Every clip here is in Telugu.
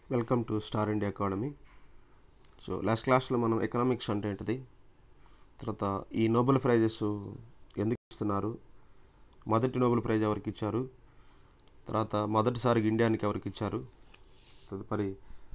Welcome to star India academy so last క్లాస్లో మనం ఎకనామిక్స్ అంటే ఏంటిది తర్వాత ఈ నోబెల్ ప్రైజెస్ ఎందుకు ఇస్తున్నారు మొదటి నోబెల్ ప్రైజ్ ఎవరికి ఇచ్చారు తర్వాత మొదటిసారిగా ఇండియానికి ఎవరికి ఇచ్చారు తదుపరి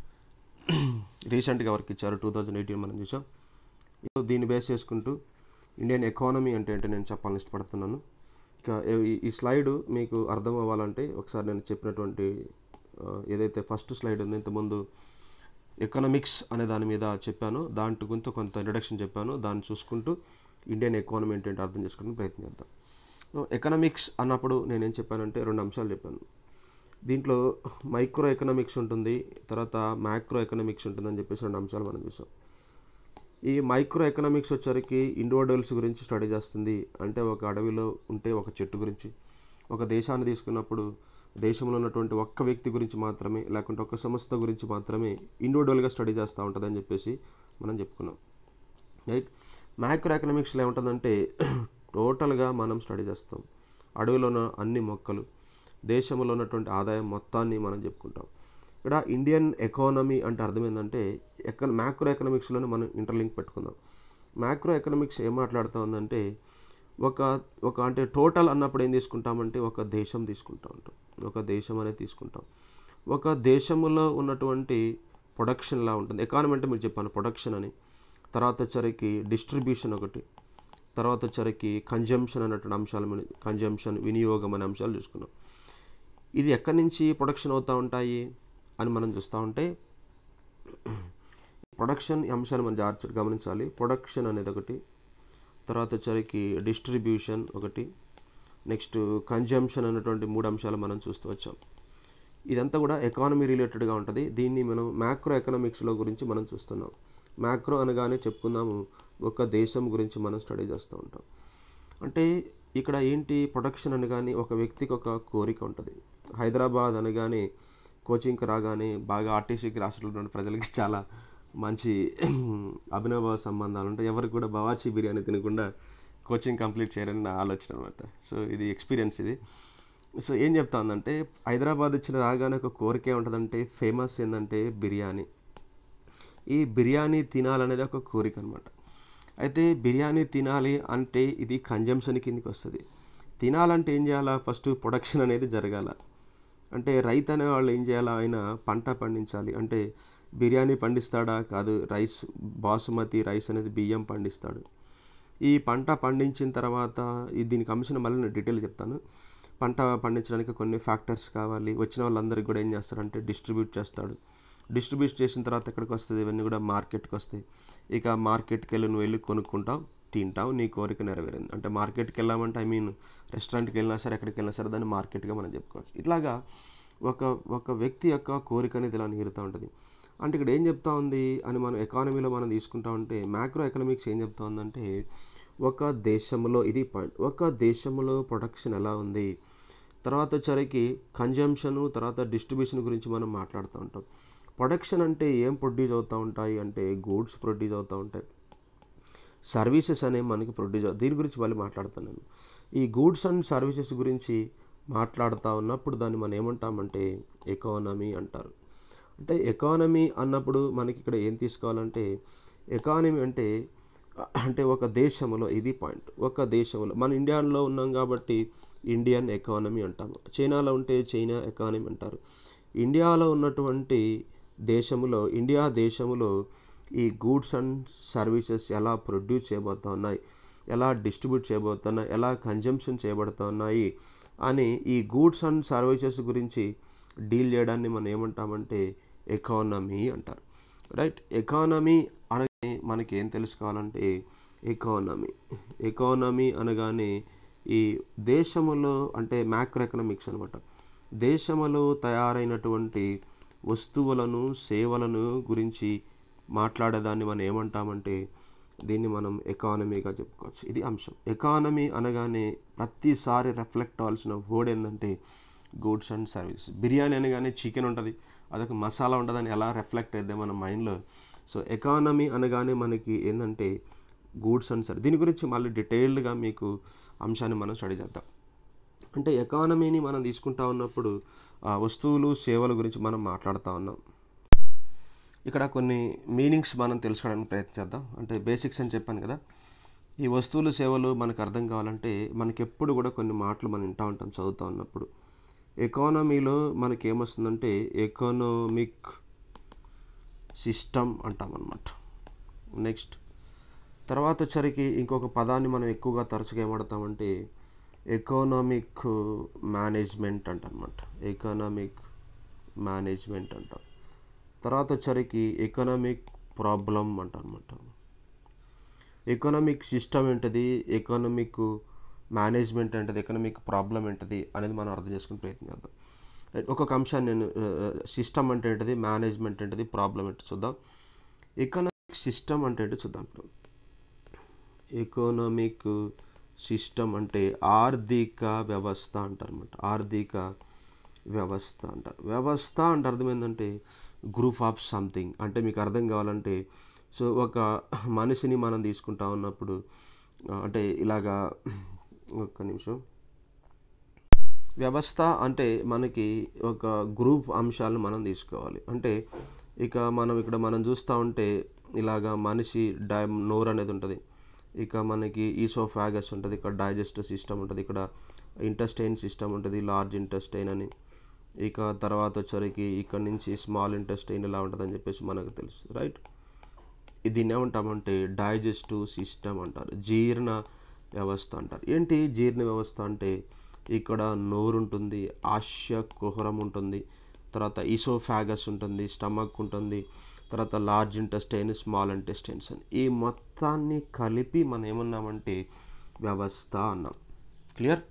రీసెంట్గా ఎవరికి ఇచ్చారు టూ థౌజండ్ ఎయిటీన్ మనం చూసాం ఇప్పుడు దీన్ని బేస్ చేసుకుంటూ ఇండియన్ ఎకానమీ అంటే ఏంటో నేను చెప్పాలని ఇష్టపడుతున్నాను ఇక ఈ- ఈ స్లైడ్ మీకు అర్థం అవ్వాలంటే ఒకసారి నేను చెప్పినటువంటి ఆ, ఏదైతే ఫస్ట్ స్లైడ్ ఉందో ఇంతకుముందు ఎకనామిక్స్ అనే దాని మీద చెప్పాను దాంట్లో గురించి కొంత ఇంట్రడక్షన్ చెప్పాను దాన్ని చూసుకుంటూ ఇండియన్ ఎకానమీ ఏంటంటే అర్థం చేసుకోవడానికి ప్రయత్నం చేద్దాం సో ఎకనామిక్స్ అన్నప్పుడు నేనేం చెప్పానంటే రెండు అంశాలు చెప్పాను దీంట్లో మైక్రో ఎకనామిక్స్ ఉంటుంది తర్వాత మ్యాక్రో ఎకనామిక్స్ ఉంటుందని చెప్పేసి రెండు అంశాలు మనం చూసాం ఈ మైక్రో ఎకనామిక్స్ వచ్చరికి ఇండివిజువల్స్ గురించి స్టడీ చేస్తుంది అంటే ఒక అడవిలో ఉంటే ఒక చెట్టు గురించి ఒక దేశాన్ని తీసుకున్నప్పుడు దేశంలో ఉన్నటువంటి ఒక్క వ్యక్తి గురించి మాత్రమే లేకుంటే ఒక సంస్థ గురించి మాత్రమే ఇండివిజువల్గా స్టడీ చేస్తూ ఉంటుందని చెప్పేసి మనం చెప్పుకున్నాం రైట్ మైక్రో ఎకనామిక్స్లో ఏముంటుందంటే టోటల్గా మనం స్టడీ చేస్తాం అడవిలో ఉన్న అన్ని మొక్కలు దేశంలో ఉన్నటువంటి ఆదాయం మొత్తాన్ని మనం చెప్పుకుంటాం ఇక్కడ ఇండియన్ ఎకానమీ అంటే అర్థం ఏంటంటే ఎక మ్యాక్రో ఎకనామిక్స్లోనే మనం ఇంటర్లింక్ పెట్టుకుందాం మ్యాక్రో ఎకనామిక్స్ ఏం మాట్లాడుతూ ఉందంటే ఒక ఒక అంటే టోటల్ అన్నప్పుడు ఏం తీసుకుంటామంటే ఒక దేశం తీసుకుంటా ఉంటాం ఒక దేశం అనేది తీసుకుంటాం ఒక దేశంలో ఉన్నటువంటి ప్రొడక్షన్ లా ఉంటుంది ఎకానమీ అంటే మీరు చెప్పాను ప్రొడక్షన్ అని తర్వాత వచ్చరికి డిస్ట్రిబ్యూషన్ ఒకటి తర్వాత వచ్చరికి కన్జంప్షన్ అనేటువంటి అంశాలు మనం కన్జంప్షన్ వినియోగం అనే అంశాలు చూసుకున్నాం ఇది ఎక్కడి నుంచి ప్రొడక్షన్ అవుతూ ఉంటాయి అని మనం చూస్తూ ఉంటే ప్రొడక్షన్ అంశాన్ని మనం జాగ్రత్తగా గమనించాలి ప్రొడక్షన్ అనేది ఒకటి తర్వాత వచ్చరికి డిస్ట్రిబ్యూషన్ ఒకటి నెక్స్ట్ కన్జంప్షన్ అనేటువంటి మూడు అంశాలు మనం చూస్తూ వచ్చాం ఇదంతా కూడా ఎకానమీ రిలేటెడ్గా ఉంటుంది దీన్ని మనం మ్యాక్రో ఎకనామిక్స్లో గురించి మనం చూస్తున్నాం మ్యాక్రో అనగానే చెప్పుకుందాము ఒక దేశం గురించి మనం స్టడీ చేస్తూ ఉంటాం అంటే ఇక్కడ ఏంటి ప్రొడక్షన్ అనగానే ఒక వ్యక్తికి ఒక కోరిక ఉంటుంది హైదరాబాద్ అనగానే కోచింగ్కి రాగానే బాగా ఆర్టీసీకి రాష్ట్రంలో ప్రజలకి చాలా మంచి అభినవ సంబంధాలు ఉంటాయి ఎవరికి కూడా బవాచి బిర్యానీ తినకుండా కోచింగ్ కంప్లీట్ చేయాలని నా ఆలోచన అనమాట సో ఇది ఎక్స్పీరియన్స్ ఇది సో ఏం చెప్తా ఉందంటే హైదరాబాద్ వచ్చిన రాగానే ఒక కోరిక ఏముంటుందంటే ఫేమస్ ఏంటంటే బిర్యానీ ఈ బిర్యానీ తినాలనేది ఒక కోరిక అనమాట అయితే బిర్యానీ తినాలి అంటే ఇది కన్జంప్షన్ కిందకి వస్తుంది తినాలంటే ఏం చేయాలా ఫస్ట్ ప్రొడక్షన్ అనేది జరగాల అంటే రైతు అనే వాళ్ళు ఏం చేయాలా ఆయన పంట పండించాలి అంటే బిర్యానీ పండిస్తాడా కాదు రైస్ బాసుమతి రైస్ అనేది బియ్యం పండిస్తాడు ఈ పంట పండించిన తర్వాత ఈ దీనికి అంశం మళ్ళీ నేను డీటెయిల్ చెప్తాను పంట పండించడానికి కొన్ని ఫ్యాక్టర్స్ కావాలి వచ్చిన వాళ్ళందరికీ కూడా ఏం చేస్తారంటే డిస్ట్రిబ్యూట్ చేస్తాడు డిస్ట్రిబ్యూట్ చేసిన తర్వాత ఎక్కడికి వస్తుంది ఇవన్నీ కూడా మార్కెట్కి వస్తాయి ఇక మార్కెట్కి వెళ్ళి నువ్వు వెళ్ళి కొనుక్కుంటావు తింటావు నీ కోరిక నెరవేరింది అంటే మార్కెట్కి వెళ్ళామంటే ఐ మీన్ రెస్టారెంట్కి వెళ్ళినా సరే ఎక్కడికి వెళ్ళినా సరే దాన్ని మార్కెట్గా మనం చెప్పుకోవచ్చు ఇట్లాగా ఒక ఒక వ్యక్తి యొక్క కోరిక అనేది ఇలా నీరుతూ ఉంటుంది అంటే ఇక్కడ ఏం చెప్తా ఉంది అని మనం ఎకానమీలో మనం తీసుకుంటా ఉంటే మ్యాక్రో ఎకనామిక్స్ ఏం చెప్తా ఉందంటే ఒక దేశంలో ఇది పాయింట్ ఒక దేశంలో ప్రొడక్షన్ ఎలా ఉంది తర్వాత వచ్చరికి కన్జంప్షన్ తర్వాత డిస్ట్రిబ్యూషన్ గురించి మనం మాట్లాడుతూ ఉంటాం ప్రొడక్షన్ అంటే ఏం ప్రొడ్యూస్ అవుతూ ఉంటాయి అంటే గూడ్స్ ప్రొడ్యూస్ అవుతూ ఉంటాయి సర్వీసెస్ అనేవి మనకి ప్రొడ్యూస్ అవు- దీని గురించి మళ్ళీ మాట్లాడతాను నేను ఈ గూడ్స్ అండ్ సర్వీసెస్ గురించి మాట్లాడుతూ ఉన్నప్పుడు దాన్ని మనం ఏమంటామంటే ఎకానమీ అంటారు అంటే ఎకానమీ అన్నప్పుడు మనకి ఇక్కడ ఏం తీసుకోవాలంటే ఎకానమీ అంటే అంటే ఒక దేశంలో ఇది పాయింట్ ఒక దేశంలో మన ఇండియాలో ఉన్నాం కాబట్టి ఇండియన్ ఎకానమీ అంటాము చైనాలో ఉంటే చైనా ఎకానమీ అంటారు ఇండియాలో ఉన్నటువంటి దేశంలో ఇండియా దేశంలో ఈ గూడ్స్ అండ్ సర్వీసెస్ ఎలా ప్రొడ్యూస్ చేయబోతా ఉన్నాయి ఎలా డిస్ట్రిబ్యూట్ చేయబోతున్నాయి ఎలా కన్జంప్షన్ చేయబడుతూ ఉన్నాయి అని ఈ గూడ్స్ అండ్ సర్వీసెస్ గురించి డీల్ చేయడాన్ని మనం ఏమంటామంటే ఎకానమీ అంటారు రైట్ ఎకానమీ అనగానే మనకి ఏం తెలుసుకోవాలంటే ఎకానమీ ఎకానమీ అనగానే ఈ దేశములో అంటే మ్యాక్రో ఎకనామిక్స్ అనమాట దేశములో తయారైనటువంటి వస్తువులను సేవలను గురించి మాట్లాడేదాన్ని మనం ఏమంటామంటే దీన్ని మనం ఎకానమీగా చెప్పుకోవచ్చు ఇది అంశం ఎకానమీ అనగానే ప్రతిసారి రిఫ్లెక్ట్ అవ్వాల్సిన వర్డ్ ఏంటంటే గూడ్స్ అండ్ సర్వీస్ బిర్యానీ అనగానే చికెన్ ఉంటుంది అదొక మసాలా ఉంటుందని ఎలా రిఫ్లెక్ట్ అయితే మన మైండ్లో సో ఎకానమీ అనగానే మనకి ఏంటంటే గూడ్స్ అండ్ సర్వీస్ దీని గురించి మళ్ళీ డీటెయిల్డ్గా మీకు అంశాన్ని మనం స్టడీ చేద్దాం అంటే ఎకానమీని మనం తీసుకుంటా ఉన్నప్పుడు ఆ వస్తువులు సేవల గురించి మనం మాట్లాడుతూ ఉన్నాం ఇక్కడ కొన్ని మీనింగ్స్ మనం తెలుసుకోవడానికి ప్రయత్నిద్దాం అంటే బేసిక్స్ అని చెప్పాను కదా ఈ వస్తువులు సేవలు మనకు అర్థం కావాలంటే మనకి ఎప్పుడు కూడా కొన్ని మాటలు మనం వింటూ ఉంటాం చదువుతూ ఉన్నప్పుడు ఎకానమీలో మనకి ఏమొస్తుందంటే ఎకనామిక్ సిస్టమ్ అంటాం అనమాట నెక్స్ట్ తర్వాత వచ్చరికి ఇంకొక పదాన్ని మనం ఎక్కువగా తరచుగా ఏమడతామంటే ఎకనామిక్ మేనేజ్మెంట్ అంటనమాట ఎకనామిక్ మేనేజ్మెంట్ అంటాం తర్వాత వచ్చరికి ఎకనామిక్ ప్రాబ్లం అంటారనమాట ఎకనామిక్ సిస్టమ్ ఏంటది ఎకనామిక్ మేనేజ్మెంట్ ఏంటది ఎకనామిక్ ప్రాబ్లం ఏంటది అనేది మనం అర్థం చేసుకుని ప్రయత్నం చేద్దాం రైట్ ఒక్కొక్క అంశాన్ని నేను సిస్టమ్ అంటే ఏంటది మేనేజ్మెంట్ ఏంటది ప్రాబ్లం ఏంటి చూద్దాం ఎకనామిక్ సిస్టమ్ అంటే ఏంటో చూద్దాం ఇప్పుడు ఎకనామిక్ సిస్టమ్ అంటే ఆర్థిక వ్యవస్థ అంటారన్నమాట ఆర్థిక వ్యవస్థ అంటారు వ్యవస్థ అంటే అర్థం ఏంటంటే గ్రూప్ ఆఫ్ సంథింగ్ అంటే మీకు అర్థం కావాలంటే సో ఒక మనిషిని మనం తీసుకుంటా ఉన్నప్పుడు ఆ, అంటే ఇలాగా ఒక్క నిమిషం వ్యవస్థ అంటే మనకి ఒక గ్రూప్ అంశాలను మనం తీసుకోవాలి అంటే ఇక మనం ఇక్కడ మనం చూస్తూ ఉంటే ఇలాగా మనిషి డై నోర్ అనేది ఉంటుంది ఇక మనకి ఈసోఫాగస్ ఉంటుంది ఇక్కడ డైజెస్టివ్ సిస్టమ్ ఉంటుంది ఇక్కడ ఇంటెస్టైన్ సిస్టమ్ ఉంటుంది లార్జ్ ఇంటెస్టైన్ అని ఇక తర్వాత వచ్చరికి ఇక్కడ నుంచి స్మాల్ ఇంటెస్టైన్ ఎలా ఉంటుందని చెప్పేసి మనకు తెలుసు రైట్ దీన్ని ఏమంటామంటే డైజెస్టివ్ సిస్టమ్ అంటారు జీర్ణ వ్యవస్థ అంటారు ఏంటి జీర్ణ వ్యవస్థ అంటే ఇక్కడ నోరు ఉంటుంది ఆశ్య కుహరం ఉంటుంది తర్వాత ఈసోఫాగస్ ఉంటుంది స్టమక్ ఉంటుంది తర్వాత లార్జ్ ఇంటెస్టైన్ స్మాల్ ఇంటెస్టైన్స్ అని ఈ మొత్తాన్ని కలిపి మనం ఏమన్నామంటే వ్యవస్థ అన్నాం క్లియర్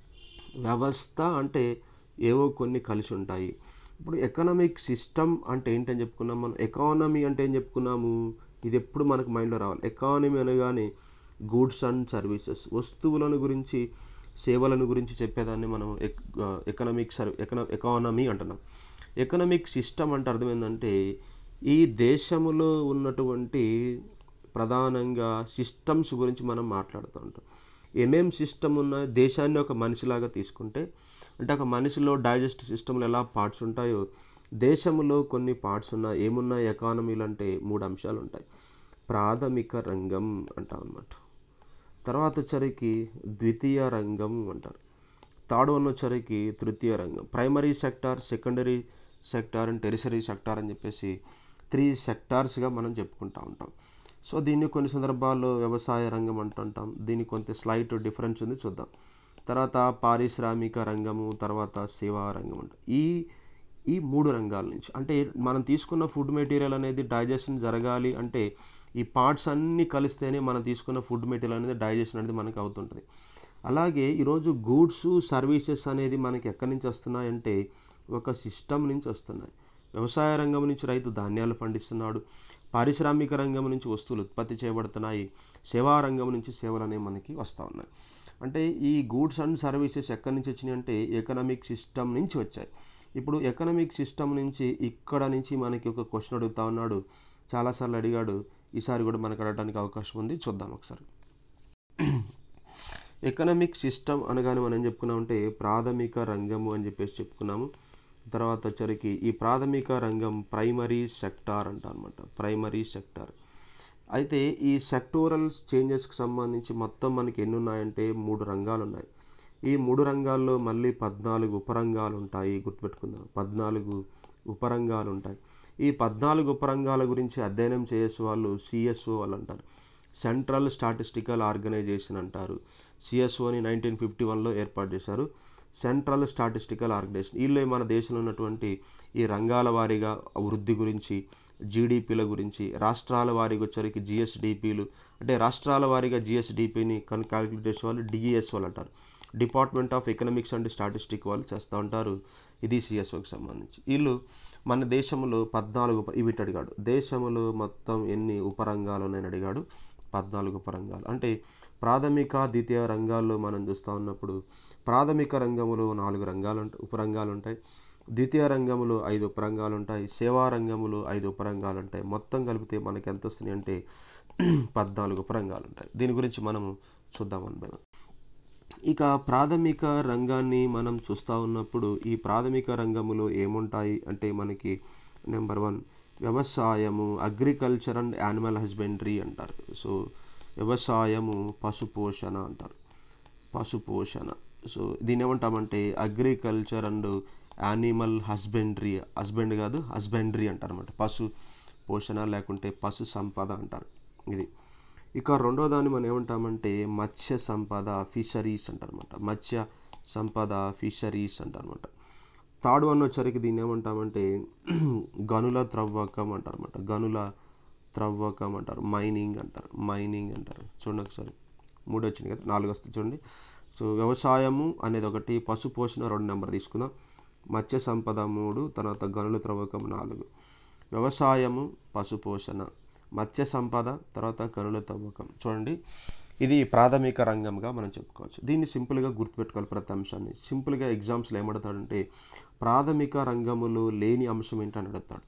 వ్యవస్థ అంటే ఏవో కొన్ని కలిసి ఉంటాయి ఇప్పుడు ఎకనామిక్ సిస్టమ్ అంటే ఏంటని చెప్పుకున్నాం మనం ఎకానమీ అంటే ఏం చెప్పుకున్నాము ఇది ఎప్పుడు మనకు మైండ్లో రావాలి ఎకానమీ అనగానే గూడ్స్ అండ్ సర్వీసెస్ వస్తువులను గురించి సేవలను గురించి చెప్పేదాన్ని మనం ఎక్ ఎకనామిక్ సర్వ్ ఎకనా ఎకానమీ అంటున్నాం ఎకనామిక్ సిస్టమ్ అంటే అర్థం ఏంటంటే ఈ దేశంలో ఉన్నటువంటి ప్రధానంగా సిస్టమ్స్ గురించి మనం మాట్లాడుతూ ఉంటాం ఏమేం సిస్టమ్ ఉన్న దేశాన్ని ఒక మనిషిలాగా తీసుకుంటే అంటే ఒక మనిషిలో డైజెస్ట్ సిస్టమ్లో ఎలా పార్ట్స్ ఉంటాయో దేశంలో కొన్ని పార్ట్స్ ఉన్న ఏమున్న ఎకానమీలు అంటే మూడు అంశాలు ఉంటాయి ప్రాథమిక రంగం అంటాం అన్నమాట తర్వాత వచ్చరికి ద్వితీయ రంగం అంటారు థర్డ్ వన్ వచ్చరికి తృతీయ రంగం primary sector secondary sector and tertiary sector అని చెప్పేసి త్రీ సెక్టార్స్గా మనం చెప్పుకుంటూ ఉంటాం సో దీన్ని కొన్ని సందర్భాల్లో వ్యవసాయ రంగం అంటుంటాం దీనికి కొంత స్లైట్ డిఫరెన్స్ ఉంది చూద్దాం తర్వాత పారిశ్రామిక రంగము తర్వాత సేవా రంగం అంట ఈ ఈ మూడు రంగాల నుంచి అంటే మనం తీసుకున్న ఫుడ్ మెటీరియల్ అనేది డైజెషన్ జరగాలి అంటే ఈ పార్ట్స్ అన్నీ కలిస్తేనే మనం తీసుకున్న ఫుడ్ మెటీరియల్ అనేది డైజెషన్ అనేది మనకు అవుతుంటుంది అలాగే ఈరోజు గూడ్స్ సర్వీసెస్ అనేది మనకి ఎక్కడి నుంచి వస్తున్నాయంటే ఒక సిస్టమ్ నుంచి వస్తున్నాయి వ్యవసాయ రంగం నుంచి రైతు ధాన్యాలు పండిస్తున్నాడు పారిశ్రామిక రంగం నుంచి వస్తువులు ఉత్పత్తి చేయబడుతున్నాయి సేవా రంగం నుంచి సేవలు అనేవి మనకి వస్తూ ఉన్నాయి అంటే ఈ గూడ్స్ అండ్ సర్వీసెస్ ఎక్కడి నుంచి వచ్చినాయి అంటే ఎకనామిక్ సిస్టమ్ నుంచి వచ్చాయి ఇప్పుడు ఎకనామిక్ సిస్టమ్ నుంచి ఇక్కడ నుంచి మనకి ఒక క్వశ్చన్ అడుగుతా ఉన్నాడు చాలాసార్లు అడిగాడు ఈసారి కూడా మనకు అడగడానికి అవకాశం ఉంది చూద్దాం ఒకసారి ఎకనామిక్ సిస్టమ్ అనగానే మనం ఏం చెప్పుకున్నామంటే ప్రాథమిక రంగము అని చెప్పేసి చెప్పుకున్నాము తర్వాత వచ్చరికి ఈ ప్రాథమిక రంగం ప్రైమరీ సెక్టార్ అంట అనమాట ప్రైమరీ సెక్టార్ అయితే ఈ సెక్టోరల్ చేంజెస్కి సంబంధించి మొత్తం మనకి ఎన్ని ఉన్నాయంటే మూడు రంగాలు ఉన్నాయి ఈ మూడు రంగాల్లో మళ్ళీ పద్నాలుగు ఉపరంగాలు ఉంటాయి గుర్తుపెట్టుకుందాం పద్నాలుగు ఉపరంగాలు ఉంటాయి ఈ పద్నాలుగు ఉపరంగాల గురించి అధ్యయనం చేసే వాళ్ళు సిఎస్ఓ వాళ్ళు అంటారు సెంట్రల్ స్టాటిస్టికల్ ఆర్గనైజేషన్ అంటారు సిఎస్ఓని నైన్టీన్ ఫిఫ్టీ వన్లో ఏర్పాటు చేశారు సెంట్రల్ స్టాటిస్టికల్ ఆర్గనైజేషన్ వీళ్ళే మన దేశంలో ఉన్నటువంటి ఈ రంగాల వారీగా వృద్ధి గురించి జీడిపిల గురించి రాష్ట్రాల వారీగా వచ్చరికి జిఎస్డిపిలు అంటే రాష్ట్రాల వారీగా జిఎస్డిపిని కన్ క్యాలిక్యులేట్ చేసే వాళ్ళు డిఈఎస్ వాళ్ళు అంటారు department of economics and statistic వాళ్ళు చేస్తూ ఉంటారు ఇది సిఎస్ఓకి సంబంధించి వీళ్ళు మన దేశంలో పద్నాలుగు ఉప- ఇవి అడిగాడు దేశంలో మొత్తం ఎన్ని ఉపరంగాలు ఉన్నాయని అడిగాడు పద్నాలుగు ఉపరంగాలు అంటే ప్రాథమిక ద్వితీయ రంగాల్లో మనం చూస్తూ ఉన్నప్పుడు ప్రాథమిక రంగంలో నాలుగు రంగాలు ఉంటాయి ఉపరంగాలు ఉంటాయి ద్వితీయ రంగంలో ఐదు ఉపరంగాలు ఉంటాయి సేవా రంగంలో ఐదు ఉపరంగాలు ఉంటాయి మొత్తం కలిపితే మనకి ఎంత వస్తున్నాయి అంటే పద్నాలుగు ఉపరంగాలు ఉంటాయి దీని గురించి మనం చూద్దాం బై వన్. ఇక ప్రాథమిక రంగాన్ని మనం చూస్తూ ఉన్నప్పుడు ఈ ప్రాథమిక రంగంలో ఏముంటాయి అంటే మనకి నెంబర్ వన్ వ్యవసాయము అగ్రికల్చర్ అండ్ యానిమల్ హస్బెండరీ అంటారు సో వ్యవసాయము పశుపోషణ అంటారు పశుపోషణ సో దీని ఏమంటామంటే agriculture and animal husbandry husband కాదు హస్బెండరీ అంటారు అనమాట పశు పోషణ లేకుంటే పశు సంపద అంటారు ఇది ఇక రెండో దాన్ని మనం ఏమంటామంటే మత్స్య సంపద ఫిషరీస్ అంటారనమాట మత్స్య సంపద ఫిషరీస్ అంటారనమాట థర్డ్ వన్ వచ్చరికి దీన్ని ఏమంటామంటే గనుల త్రవ్వకం అంటారన్నమాట గనుల త్రవ్వకం అంటారు మైనింగ్ అంటారు మైనింగ్ అంటారు చూడండి ఒకసారి మూడు వచ్చింది కదా నాలుగు వస్తుంది చూడండి సో వ్యవసాయము అనేది ఒకటి పశు పోషణ రెండు నెంబర్ తీసుకుందాం మత్స్య సంపద మూడు తర్వాత గనుల త్రవ్వకం నాలుగు వ్యవసాయము పశు పోషణ మత్స్య సంపద తర్వాత గనుల త్రవ్వకం చూడండి ఇది ప్రాథమిక రంగంగా మనం చెప్పుకోవచ్చు దీన్ని సింపుల్గా గుర్తుపెట్టుకోవాలి ప్రతి అంశాన్ని సింపుల్గా ఎగ్జామ్స్లో ఏమడతాడంటే ప్రాథమిక రంగములో లేని అంశం ఏంటని అడుగుతాడు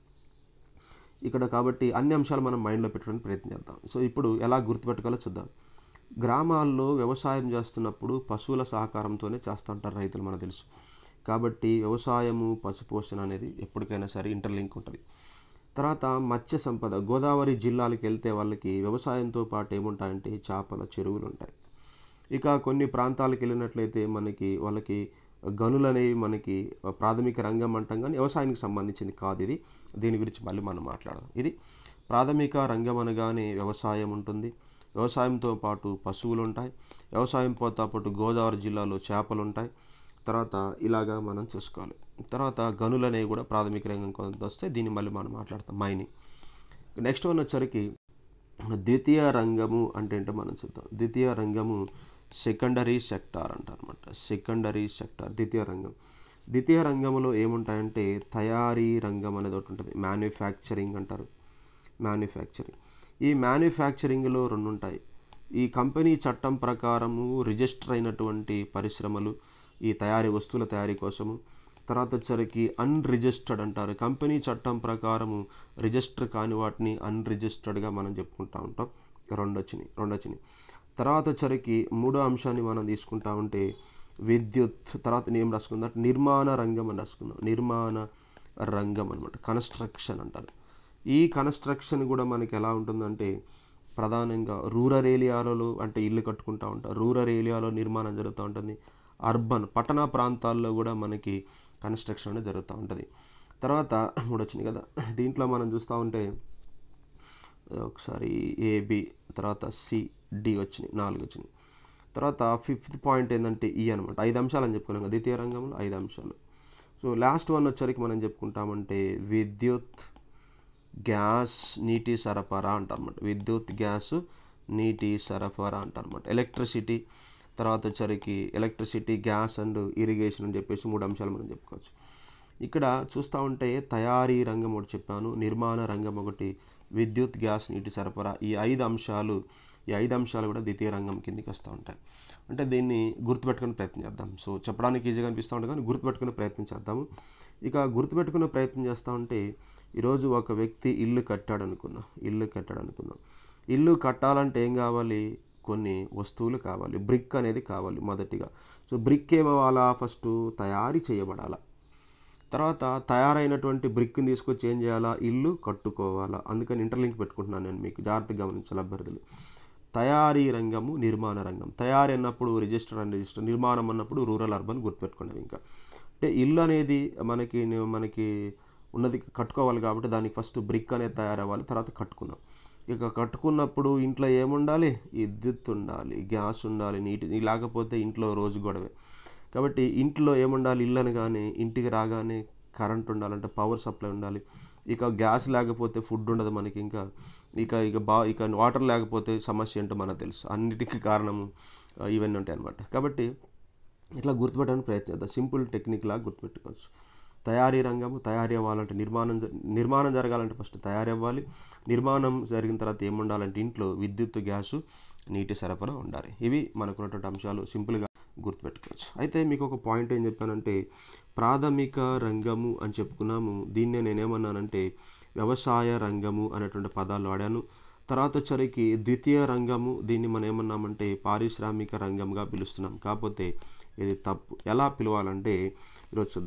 ఇక్కడ కాబట్టి అన్ని అంశాలు మనం మైండ్లో పెట్టడానికి ప్రయత్నం చేద్దాం సో ఇప్పుడు ఎలా గుర్తుపెట్టుకోవాలో చూద్దాం గ్రామాల్లో వ్యవసాయం చేస్తున్నప్పుడు పశువుల సహకారంతోనే చేస్తుంటారు రైతులు మనకు తెలుసు కాబట్టి వ్యవసాయము పశుపోషణ అనేది ఎప్పటికైనా సరే ఇంటర్లింక్ ఉంటుంది తర్వాత మత్స్య సంపద గోదావరి జిల్లాలకు వెళ్తే వాళ్ళకి వ్యవసాయంతో పాటు ఏముంటాయంటే చేపల చెరువులు ఉంటాయి ఇక కొన్ని ప్రాంతాలకు వెళ్ళినట్లయితే మనకి వాళ్ళకి గనులు అనేవి మనకి ప్రాథమిక రంగం అంటాం కానీ వ్యవసాయానికి సంబంధించింది కాదు ఇది దీని గురించి మళ్ళీ మనం మాట్లాడదాం ఇది ప్రాథమిక రంగం అనగానే వ్యవసాయం ఉంటుంది వ్యవసాయంతో పాటు పశువులు ఉంటాయి వ్యవసాయంతో పాటు గోదావరి జిల్లాలో చేపలు ఉంటాయి తర్వాత ఇలాగా మనం చూసుకోవాలి తర్వాత గనులు అనేవి కూడా ప్రాథమిక రంగం కొంత వస్తే దీన్ని మళ్ళీ మనం మాట్లాడతాం మైనింగ్ నెక్స్ట్ వన్ వచ్చరికి ద్వితీయ రంగము అంటే ఏంటో మనం చూద్దాం ద్వితీయ రంగము సెకండరీ సెక్టార్ అంటారు అనమాట సెకండరీ సెక్టార్ ద్వితీయ రంగం ద్వితీయ రంగంలో ఏముంటాయంటే తయారీ రంగం అనేది ఒకటి ఉంటుంది మ్యానుఫ్యాక్చరింగ్ అంటారు మ్యానుఫ్యాక్చరింగ్ ఈ మ్యానుఫ్యాక్చరింగ్లో రెండు ఉంటాయి ఈ కంపెనీ చట్టం ప్రకారము రిజిస్టర్ అయినటువంటి పరిశ్రమలు ఈ తయారీ వస్తువుల తయారీ కోసము తర్వాత వచ్చరికి అన్రిజిస్టర్డ్ అంటారు కంపెనీ చట్టం ప్రకారము రిజిస్టర్ కాని వాటిని అన్రిజిస్టర్డ్గా మనం చెప్పుకుంటా ఉంటాం రెండు వచ్చినాయి రెండు వచ్చినాయి తర్వాత వచ్చరికి మూడో అంశాన్ని మనం తీసుకుంటా ఉంటే విద్యుత్ తర్వాత ఏం రాసుకుందాం నిర్మాణ రంగం అని రాసుకుందాం నిర్మాణ రంగం అనమాట కన్స్ట్రక్షన్ అంటారు ఈ కన్స్ట్రక్షన్ కూడా మనకి ఎలా ఉంటుందంటే ప్రధానంగా రూరల్ ఏరియాలలో అంటే ఇల్లు కట్టుకుంటూ ఉంటారు రూరల్ ఏరియాలో నిర్మాణం జరుగుతూ ఉంటుంది అర్బన్ పట్టణ ప్రాంతాల్లో కూడా మనకి కన్స్ట్రక్షన్ అనేది జరుగుతూ ఉంటుంది తర్వాత మూడు వచ్చినాయి కదా దీంట్లో మనం చూస్తూ ఉంటే ఒకసారి ఏబి తర్వాత సి డి వచ్చినాయి నాలుగు వచ్చినాయి తర్వాత ఫిఫ్త్ పాయింట్ ఏంటంటే ఈ అనమాట ఐదు అంశాలు అని చెప్పుకున్నాం కదా ద్వితీయ రంగంలో ఐదు అంశాలు సో లాస్ట్ వన్ వచ్చరికి మనం చెప్పుకుంటామంటే విద్యుత్ గ్యాస్ నీటి సరఫరా అంటారన్నమాట విద్యుత్ గ్యాస్ నీటి సరఫరా అంటారన్నమాట ఎలక్ట్రిసిటీ తర్వాత వచ్చరికి ఎలక్ట్రిసిటీ గ్యాస్ అండ్ ఇరిగేషన్ అని చెప్పేసి మూడు అంశాలు మనం చెప్పుకోవచ్చు ఇక్కడ చూస్తూ ఉంటే తయారీ రంగం ఒకటి చెప్పాను నిర్మాణ రంగం ఒకటి విద్యుత్ గ్యాస్ నీటి సరఫరా ఈ ఐదు అంశాలు ఈ ఐదు అంశాలు కూడా ద్వితీయ రంగం కిందికి వస్తూ ఉంటాయి అంటే దీన్ని గుర్తుపెట్టుకునే ప్రయత్నం చేద్దాం సో చెప్పడానికి ఈజీగా అనిపిస్తూ ఉంటుంది కానీ గుర్తుపెట్టుకునే ప్రయత్నం చేద్దాము ఇక గుర్తుపెట్టుకునే ప్రయత్నం చేస్తూ ఉంటే ఈరోజు ఒక వ్యక్తి ఇల్లు కట్టాడు అనుకుందాం ఇల్లు కట్టాడు అనుకుందాం ఇల్లు కట్టాలంటే ఏం కావాలి కొన్ని వస్తువులు కావాలి బ్రిక్ అనేది కావాలి మొదటిగా సో బ్రిక్ ఏమవ్వాలా ఫస్ట్ తయారీ చేయబడాలా తర్వాత తయారైనటువంటి బ్రిక్ని తీసుకొచ్చి ఏం చేయాలా ఇల్లు కట్టుకోవాలా అందుకని ఇంటర్లింక్ పెట్టుకుంటున్నాను నేను మీకు జాగ్రత్తగా గమనించాలి అభ్యర్థులు తయారీ రంగము నిర్మాణ రంగం తయారీ అన్నప్పుడు రిజిస్టర్ అండ్ రిజిస్టర్ నిర్మాణం అన్నప్పుడు రూరల్ అర్బన్ గుర్తుపెట్టుకున్నాం ఇంకా అంటే ఇల్లు అనేది మనకి మనకి ఉన్నది కట్టుకోవాలి కాబట్టి దానికి ఫస్ట్ బ్రిక్ అనేది తయారవ్వాలి తర్వాత కట్టుకున్నాం ఇక కట్టుకున్నప్పుడు ఇంట్లో ఏముండాలి విద్యుత్ ఉండాలి గ్యాస్ ఉండాలి నీటి లేకపోతే ఇంట్లో రోజు గొడవే కాబట్టి ఇంట్లో ఏముండాలి ఇల్లు అనగానే ఇంటికి రాగానే కరెంట్ ఉండాలంటే పవర్ సప్లై ఉండాలి ఇక గ్యాస్ లేకపోతే ఫుడ్ ఉండదు మనకి ఇంకా ఇక ఇక బా ఇక వాటర్ లేకపోతే సమస్య ఏంటో మనకు తెలుసు అన్నిటికీ కారణము ఇవన్నీ ఉంటాయి అన్నమాట కాబట్టి ఇట్లా గుర్తుపెట్టడానికి ప్రయత్నిద్దాం సింపుల్ టెక్నిక్ లాగా గుర్తుపెట్టుకోవచ్చు తయారీ రంగము తయారీ అవ్వాలంటే నిర్మాణం నిర్మాణం జరగాలంటే ఫస్ట్ తయారీ అవ్వాలి నిర్మాణం జరిగిన తర్వాత ఏముండాలంటే ఇంట్లో విద్యుత్ గ్యాసు నీటి సరఫరా ఉండాలి ఇవి మనకున్నటువంటి అంశాలు సింపుల్గా గుర్తుపెట్టుకోవచ్చు అయితే మీకు ఒక పాయింట్ ఏం చెప్పానంటే ప్రాథమిక రంగము అని చెప్పుకున్నాము దీన్నే నేనేమన్నానంటే వ్యవసాయ రంగము అనేటువంటి పదాలు వాడాను తర్వాత వచ్చరికి ద్వితీయ రంగము దీన్ని మనం ఏమన్నామంటే పారిశ్రామిక రంగంగా పిలుస్తున్నాం కాకపోతే ఇది తప్పు ఎలా పిలవాలంటే ఈరోజు చూద్దాం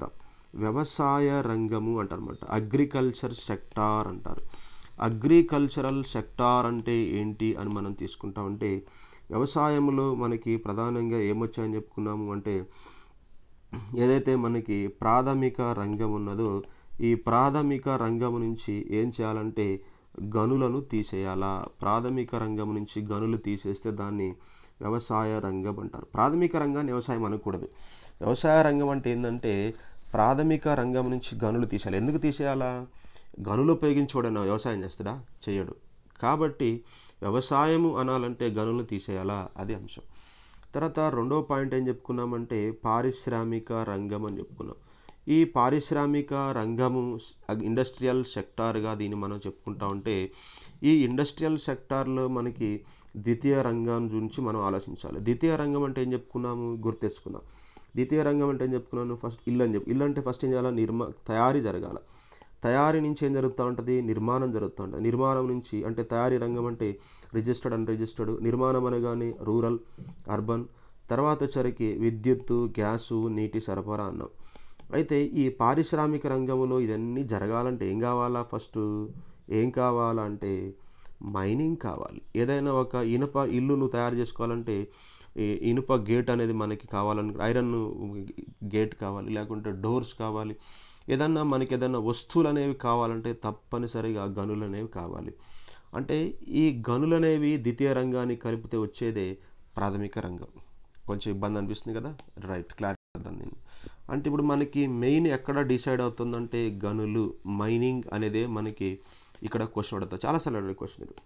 వ్యవసాయ రంగము అంటారన్నమాట అగ్రికల్చర్ సెక్టార్ అంటారు అగ్రికల్చరల్ సెక్టార్ అంటే ఏంటి అని మనం తీసుకుంటా ఉంటే వ్యవసాయంలో మనకి ప్రధానంగా ఏమొచ్చాయని చెప్పుకున్నాము అంటే ఏదైతే మనకి ప్రాథమిక రంగం ఉన్నదో ఈ ప్రాథమిక రంగం నుంచి ఏం చేయాలంటే గనులను తీసేయాలా ప్రాథమిక రంగం నుంచి గనులు తీసేస్తే దాన్ని వ్యవసాయ రంగం అంటారు ప్రాథమిక రంగాన్ని వ్యవసాయం అనకూడదు వ్యవసాయ రంగం అంటే ఏంటంటే ప్రాథమిక రంగం నుంచి గనులు తీసేయాలి ఎందుకు తీసేయాలా గనులు ఉపయోగించుకోవడం వ్యవసాయం చేస్తాడా చేయడు కాబట్టి వ్యవసాయము అనాలంటే గనులు తీసేయాలా అది అంశం తర్వాత రెండో పాయింట్ ఏం చెప్పుకున్నామంటే పారిశ్రామిక రంగం అని చెప్పుకున్నాం ఈ పారిశ్రామిక రంగము ఇండస్ట్రియల్ సెక్టార్గా దీన్ని మనం చెప్పుకుంటా ఉంటే ఈ ఇండస్ట్రియల్ సెక్టార్లో మనకి ద్వితీయ రంగం గురించి మనం ఆలోచించాలి ద్వితీయ రంగం అంటే ఏం చెప్పుకున్నాము గుర్తెచ్చుకుందాం ద్వితీయ రంగం అంటే ఏం చెప్పుకున్నాను ఫస్ట్ ఇల్లు అని చెప్పి ఇల్లు అంటే ఫస్ట్ ఏం చేయాలి నిర్మా తయారీ జరగాల తయారీ నుంచి ఏం జరుగుతూ ఉంటుంది నిర్మాణం జరుగుతూ ఉంటుంది నిర్మాణం నుంచి అంటే తయారీ రంగం అంటే రిజిస్టర్డ్ అండ్ రిజిస్టర్డ్ నిర్మాణం అనగానే రూరల్ అర్బన్ తర్వాత వచ్చరికి విద్యుత్తు గ్యాసు నీటి సరఫరా అన్నాం అయితే ఈ పారిశ్రామిక రంగంలో ఇవన్నీ జరగాలంటే ఏం కావాలా ఫస్ట్ ఏం కావాలంటే మైనింగ్ కావాలి ఏదైనా ఒక ఇనుప ఇల్లును తయారు చేసుకోవాలంటే ఈ ఇనుప గేట్ అనేది మనకి కావాలని ఐరన్ గేట్ కావాలి లేకుంటే డోర్స్ కావాలి ఏదన్నా మనకి ఏదన్నా వస్తువులు అనేవి కావాలంటే తప్పనిసరిగా గనులు అనేవి కావాలి అంటే ఈ గనులు అనేవి ద్వితీయ రంగాన్ని కలిపితే వచ్చేదే ప్రాథమిక రంగం కొంచెం ఇబ్బంది అనిపిస్తుంది కదా రైట్ క్లారిటీ దీన్ని అంటే ఇప్పుడు మనకి మెయిన్ ఎక్కడ డిసైడ్ అవుతుందంటే గనులు మైనింగ్ అనేదే మనకి ఇక్కడ క్వశ్చన్ అడుగుతుంది చాలాసార్లు అడిగే క్వశ్చన్ ఇది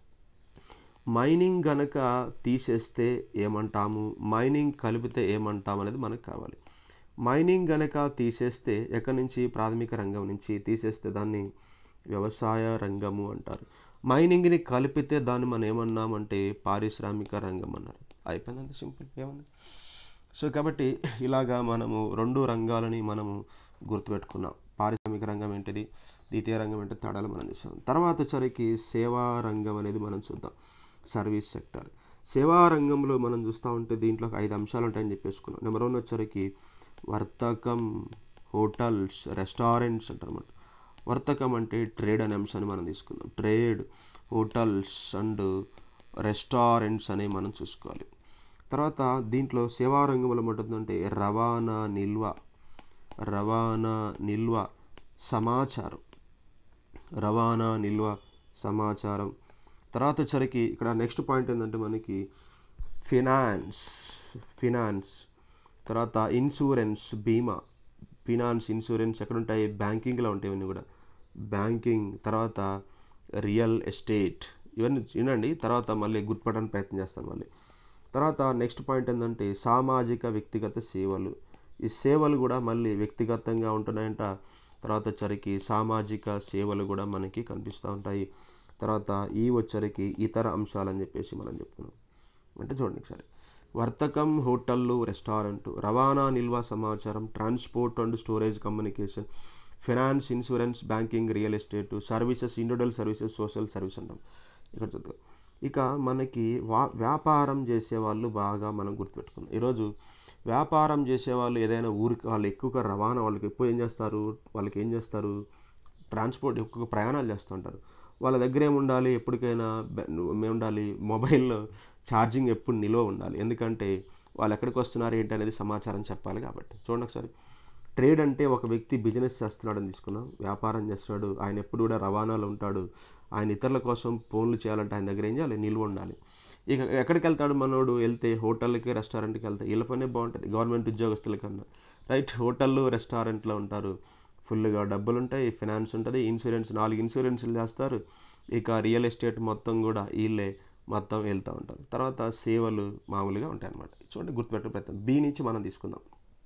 మైనింగ్ గనక తీసేస్తే ఏమంటాము మైనింగ్ కలిపితే ఏమంటాం అనేది మనకు కావాలి మైనింగ్ గనక తీసేస్తే ఎక్కడి నుంచి ప్రాథమిక రంగం నుంచి తీసేస్తే దాన్ని వ్యవసాయ రంగము అంటారు మైనింగ్ని కలిపితే దాన్ని మనం ఏమన్నామంటే పారిశ్రామిక రంగం అన్నారు అయిపోయిందంత సింపుల్ ఏమన్నా సో కాబట్టి ఇలాగా మనము రెండు రంగాలని మనము గుర్తుపెట్టుకున్నాం పారిశ్రామిక రంగం ఏంటిది ద్వితీయ రంగం ఏంటి తేడాలు మనం చూసాం తర్వాత వచ్చరికి సేవా రంగం అనేది మనం చూద్దాం సర్వీస్ సెక్టర్ సేవా రంగంలో మనం చూస్తూ ఉంటే దీంట్లో ఒక ఐదు అంశాలు ఉంటాయని చెప్పేసుకున్నాం నెంబర్ వన్ వచ్చరికి వర్తకం హోటల్స్ రెస్టారెంట్స్ అంటారన్నమాట వర్తకం అంటే ట్రేడ్ అనే అంశాన్ని మనం తీసుకుందాం ట్రేడ్ హోటల్స్ అండ్ రెస్టారెంట్స్ అనేవి మనం చూసుకోవాలి తర్వాత దీంట్లో సేవా రంగంలో ఏమంటుందంటే రవాణా నిల్వ రవాణా నిల్వ సమాచారం రవాణా నిల్వ సమాచారం తర్వాత వచ్చరికి ఇక్కడ నెక్స్ట్ పాయింట్ ఏంటంటే మనకి ఫినాన్స్ ఫినాన్స్ తర్వాత ఇన్సూరెన్స్ బీమా ఫినాన్స్ ఇన్సూరెన్స్ ఎక్కడ ఉంటాయి బ్యాంకింగ్లో ఉంటాయి ఇవన్నీ కూడా బ్యాంకింగ్ తర్వాత రియల్ ఎస్టేట్ ఇవన్నీ వినండి తర్వాత మళ్ళీ గుర్తుపడడానికి ప్రయత్నం చేస్తాను మళ్ళీ తర్వాత నెక్స్ట్ పాయింట్ ఏంటంటే సామాజిక వ్యక్తిగత సేవలు ఈ సేవలు కూడా మళ్ళీ వ్యక్తిగతంగా ఉంటున్నాయంట తర్వాత వచ్చరికి సామాజిక సేవలు కూడా మనకి కనిపిస్తూ ఉంటాయి తర్వాత ఈ వచ్చరికి ఇతర అంశాలు అని చెప్పేసి మనం చెప్తున్నాం అంటే చూడండి ఒకసారి వర్తకం హోటళ్ళు రెస్టారెంట్ రవాణా నిల్వ సమాచారం transport and storage communication finance insurance banking real estate services individual services social service అంటాం ఇక్కడ చూద్దాం ఇక మనకి వా వ్యాపారం చేసేవాళ్ళు బాగా మనం గుర్తుపెట్టుకున్నాం ఈరోజు వ్యాపారం చేసేవాళ్ళు ఏదైనా ఊరికి వాళ్ళు ఎక్కువగా రవాణా వాళ్ళకి ఎక్కువ ఏం చేస్తారు వాళ్ళకి ఏం చేస్తారు ట్రాన్స్పోర్ట్ ఎక్కువ ప్రయాణాలు చేస్తుంటారు వాళ్ళ దగ్గర ఏముండాలి ఎప్పటికైనా ఉండాలి మొబైల్లో ఛార్జింగ్ ఎప్పుడు నిల్వ ఉండాలి ఎందుకంటే వాళ్ళు ఎక్కడికి వస్తున్నారు ఏంటి అనేది సమాచారం చెప్పాలి కాబట్టి చూడండి ఒకసారి ట్రేడ్ అంటే ఒక వ్యక్తి బిజినెస్ చేస్తున్నాడని తీసుకుందాం వ్యాపారం చేస్తున్నాడు ఆయన ఎప్పుడు కూడా రవాణాలో ఉంటాడు ఆయన ఇతరుల కోసం ఫోన్లు చేయాలంటే ఆయన దగ్గర ఏం చేయాలి నిల్వ ఉండాలి ఇక ఎక్కడికి వెళ్తాడు మనోడు వెళ్తే హోటల్కి రెస్టారెంట్కి వెళ్తే వీళ్ళ పనే బాగుంటుంది గవర్నమెంట్ ఉద్యోగస్తుల కన్నా రైట్ హోటళ్ళు రెస్టారెంట్లో ఉంటారు ఫుల్గా డబ్బులు ఉంటాయి ఫినాన్స్ ఉంటుంది ఇన్సూరెన్స్ నాలుగు ఇన్సూరెన్స్లు చేస్తారు ఇక రియల్ ఎస్టేట్ మొత్తం కూడా వీళ్ళే మొత్తం వెళ్తూ ఉంటారు తర్వాత సేవలు మామూలుగా ఉంటాయి అన్నమాట చూడండి గుర్తుపెట్టే ప్రయత్నం బి నుంచి మనం తీసుకుందాం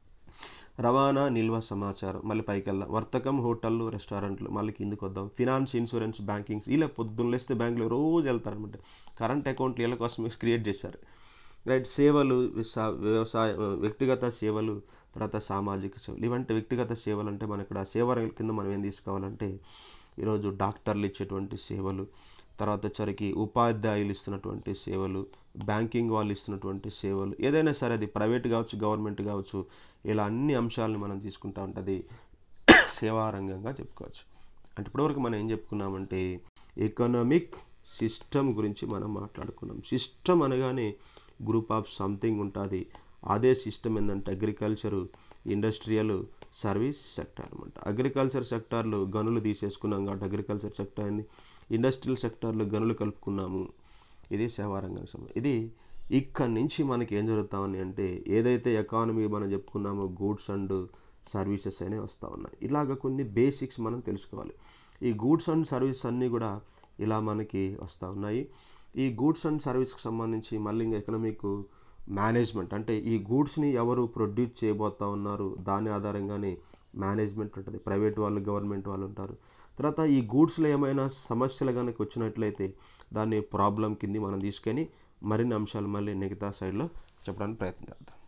రవాణా నిల్వ సమాచారం మళ్ళీ పైకి వెళ్దాం వర్తకం హోటళ్ళు రెస్టారెంట్లు మళ్ళీ కిందికి వద్దాం ఫినాన్స్ ఇన్సూరెన్స్ బ్యాంకింగ్స్ ఇలా పొద్దున్న లేస్తే బ్యాంకులో రోజు వెళ్తారనమాట కరెంట్ అకౌంట్ వీళ్ళ కోసం క్రియేట్ చేశారు రైట్ సేవలు వ్యవసాయ వ్యక్తిగత సేవలు తర్వాత సామాజిక సేవలు ఇవంటి వ్యక్తిగత సేవలు అంటే మన ఇక్కడ సేవ కింద మనం ఏం తీసుకోవాలంటే ఈరోజు డాక్టర్లు ఇచ్చేటువంటి సేవలు తర్వాత వచ్చరికి ఉపాధ్యాయులు ఇస్తున్నటువంటి సేవలు బ్యాంకింగ్ వాళ్ళు ఇస్తున్నటువంటి సేవలు ఏదైనా సరే అది ప్రైవేట్ కావచ్చు గవర్నమెంట్ కావచ్చు ఇలా అన్ని అంశాలను మనం తీసుకుంటూ ఉంటుంది సేవా రంగంగా చెప్పుకోవచ్చు అంటే ఇప్పటివరకు మనం ఏం చెప్పుకున్నామంటే ఎకనామిక్ సిస్టమ్ గురించి మనం మాట్లాడుకున్నాం సిస్టమ్ అనగానే గ్రూప్ ఆఫ్ సంథింగ్ ఉంటుంది అదే సిస్టమ్ ఏంటంటే అగ్రికల్చరు ఇండస్ట్రియల్ సర్వీస్ సెక్టార్ అనమాట అగ్రికల్చర్ సెక్టార్లో గనులు తీసేసుకున్నాం కాబట్టి అగ్రికల్చర్ సెక్టార్ అయింది ఇండస్ట్రియల్ సెక్టార్లో గనులు కలుపుకున్నాము ఇది సేవారంగానికి సంబంధం ఇది ఇక్కడి నుంచి మనకి ఏం జరుగుతామని అంటే ఏదైతే ఎకానమీ మనం చెప్పుకున్నామో గూడ్స్ అండ్ సర్వీసెస్ అనేవి వస్తూ ఉన్నాయి ఇలాగ కొన్ని బేసిక్స్ మనం తెలుసుకోవాలి ఈ గూడ్స్ అండ్ సర్వీసెస్ అన్నీ కూడా ఇలా మనకి వస్తూ ఉన్నాయి ఈ గూడ్స్ అండ్ సర్వీస్కి సంబంధించి మళ్ళీ ఇంకా ఎకనామిక్ మేనేజ్మెంట్ అంటే ఈ గూడ్స్ని ఎవరు ప్రొడ్యూస్ చేయబోతా ఉన్నారు దాని ఆధారంగానే మేనేజ్మెంట్ ఉంటుంది ప్రైవేట్ వాళ్ళు గవర్నమెంట్ వాళ్ళు ఉంటారు తర్వాత ఈ గూడ్స్లో ఏమైనా సమస్యలు కనుక వచ్చినట్లయితే దాన్ని ప్రాబ్లం కింది మనం తీసుకొని మరిన్ని అంశాలు మళ్ళీ మిగతా సైడ్లో చెప్పడానికి ప్రయత్నం చేద్దాం